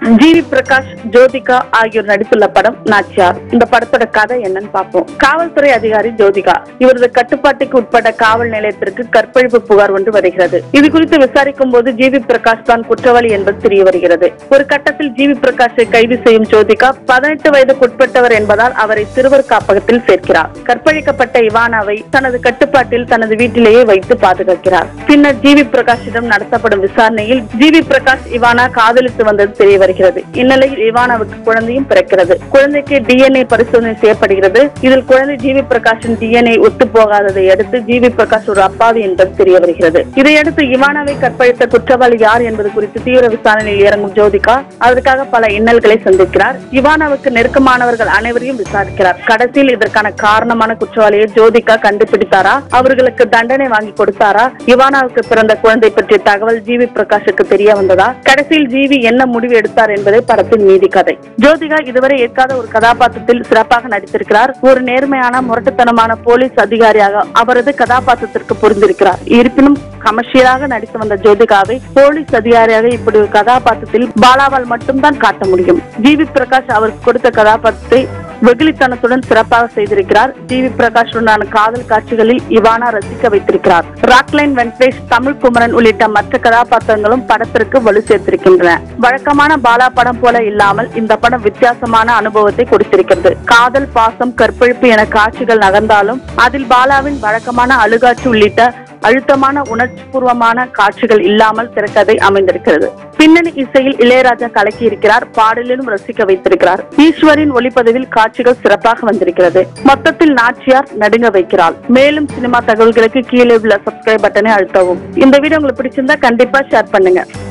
G we Prakash Jyothika ஆகியோர் நடித்துள்ள படம் நாச்சியார் இந்த படத்தோட கதை என்னன்னு பார்ப்போம் காவல்துறை அதிகாரி ஜோதிகா இவரது கட்டுப்பாட்டுக்கு உட்பட்ட காவல் நிலையத்திற்கு கற்பழிப்பு புகார் ஒன்று வருகிறது இது குறித்து விசாரிக்கும் போது ஜி வி பிரகாஷ் தான் குற்றவாளி என்பது தெரிய வருகிறது ஒரு கட்டத்தில் ஜி வி பிரகாஷை கைது செய்யும் ஜோதிகா பதினெட்டு வயதுக்குட்பட்டவர் என்பதால் அவரை சிறுவர் காப்பகத்தில் சேர்க்கிறார் கற்பழிக்கப்பட்ட இவானாவை தனது கட்டுப்பாட்டில் தனது வீட்டிலேயே வைத்து பாதுகாக்கிறார் பின்னர் ஜி வி பிரகாஷிடம் நடத்தப்படும் விசாரணையில் ஜி வி பிரகாஷ் இவானா காதலித்து வந்தது தெரிய வருகிறது இந்நிலையில் இவானாவுக்கு குழந்தையும் பிறக்கிறது குழந்தைக்கு டிஎன்ஏ பரிசோதனை செய்யப்படுகிறது இதில் குழந்தை ஜி வி பிரகாஷின் டிஎன்ஏ ஒத்து போகாததை அடுத்து ஜி வி பிரகாஷ் ஒரு அப்பாவி என்பது தெரிய வருகிறது இதையடுத்து இவானாவை கற்பழித்த குற்றவாளி யார் என்பது குறித்து தீவிர விசாரணையில் இறங்கும் ஜோதிகா அதற்காக பல இன்னல்களை சந்திக்கிறார் இவானாவுக்கு நெருக்கமானவர்கள் அனைவரையும் விசாரிக்கிறார் கடைசியில் இதற்கான காரணமான குற்றவாளியை ஜோதிகா கண்டுபிடித்தாரா அவர்களுக்கு தண்டனை வாங்கி கொடுத்தாரா இவானாவுக்கு பிறந்த குழந்தை பற்றிய தகவல் ஜிவி பிரகாஷுக்கு தெரிய வந்ததா கடைசியில் ஜிவி என்ன முடிவு எடுத்தார் என்பதை படத்தின் மீதி கதை ஜோதிகா இதுவரை ஏற்காத ஒரு கதாபாத்திரத்தில் சிறப்பாக நடித்திருக்கிறார் ஒரு நேர்மையான முரட்டுத்தனமான போலீஸ் அதிகாரியாக அவரது கதாபாத்திரத்திற்கு பொருந்திருக்கிறார் இருப்பினும் கமர்ஷியலாக நடித்து வந்த ஜோதிகாவை போலீஸ் அதிகாரியாக இப்படி ஒரு கதாபாத்திரத்தில் பாலாவால் மட்டும்தான் காட்ட முடியும் ஜிவி பிரகாஷ் அவருக்கு கொடுத்த கதாபாத்திரத்தை வெகுளித்தனத்துடன் சிறப்பாக செய்திருக்கிறார் ஜி வி பிரகாஷுடனான காதல் காட்சிகளில் இவானா ரசிக்க வைத்திருக்கிறார் ராக்லைன் வெங்கடேஷ் தமிழ் குமரன் உள்ளிட்ட மற்ற கதாபாத்திரங்களும் படத்திற்கு வலு சேர்த்திருக்கின்றன வழக்கமான பாலா படம் போல இல்லாமல் இந்த படம் வித்தியாசமான அனுபவத்தை கொடுத்திருக்கிறது காதல் பாசம் கற்பழிப்பு என காட்சிகள் நகர்ந்தாலும் அதில் பாலாவின் வழக்கமான அழுகாட்சி உள்ளிட்ட அழுத்தமான உணர்ச்சிபூர்வமான காட்சிகள் இல்லாமல் திரைக்கதை அமைந்திருக்கிறது பின்னணி இசையில் இளையராஜா கலக்கி இருக்கிறார் பாடலிலும் ரசிக்க வைத்திருக்கிறார் ஈஸ்வரின் ஒளிப்பதிவில் காட்சிகள் சிறப்பாக வந்திருக்கிறது மொத்தத்தில் நாச்சியார் நடுங்க வைக்கிறாள் மேலும் சினிமா தகவல்களுக்கு கீழே உள்ள சப்ஸ்கிரைப் பட்டனை அழுத்தவும் இந்த வீடியோ உங்களுக்கு பிடிச்சிருந்தா கண்டிப்பா ஷேர் பண்ணுங்க